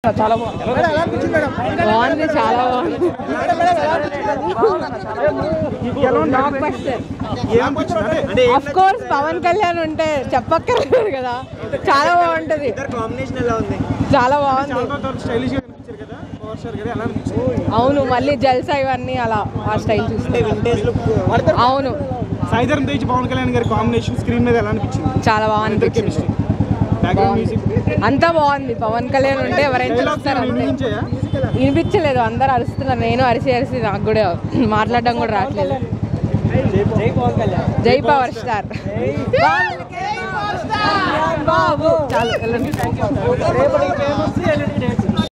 చాలా బాగుంది బాగుంది చాలా బాగుంది అఫ్ కోర్స్ పవన్ కళ్యాణ్ ఉంటే చెప్పక్కర్లేదు కదా చాలా బాగుంటది కాంబినేషన్ ఎలా ఉంది చాలా బాగుంది స్టైలిష్ గా కనిపించారు కదా పవర్ స్టార్ కదా ఎలా అనిపించింది అవును మళ్ళీ జల్సా ఇవన్నీ అలా ఆ స్టైల్ చూస్తే వింటేజ్ లుక్ అవును సాయిధరం తేజ్ పవన్ కళ్యాణ్ గారి కాంబినేషన్ స్క్రీన్ మీద ఎలా అనిపించింది చాలా బాగా అనిపించింది కెమిస్ట్రీ బ్యాక్గ్రౌండ్ మ్యూజిక్ అంతా బాగుంది పవన్ కళ్యాణ్ ఉంటే ఎవరైనా డైలాగ్స్ చూస్తారు అంతే వినిపించాయా వినిపించలేదు అందరు అరుస్తున్నారు నేను అరిసి అరిసి నాకు కూడా మాట్లాడడం కూడా రావట్లేదు జై పవర్ స్టార్ బాబు చాలు వెళ్ళండి.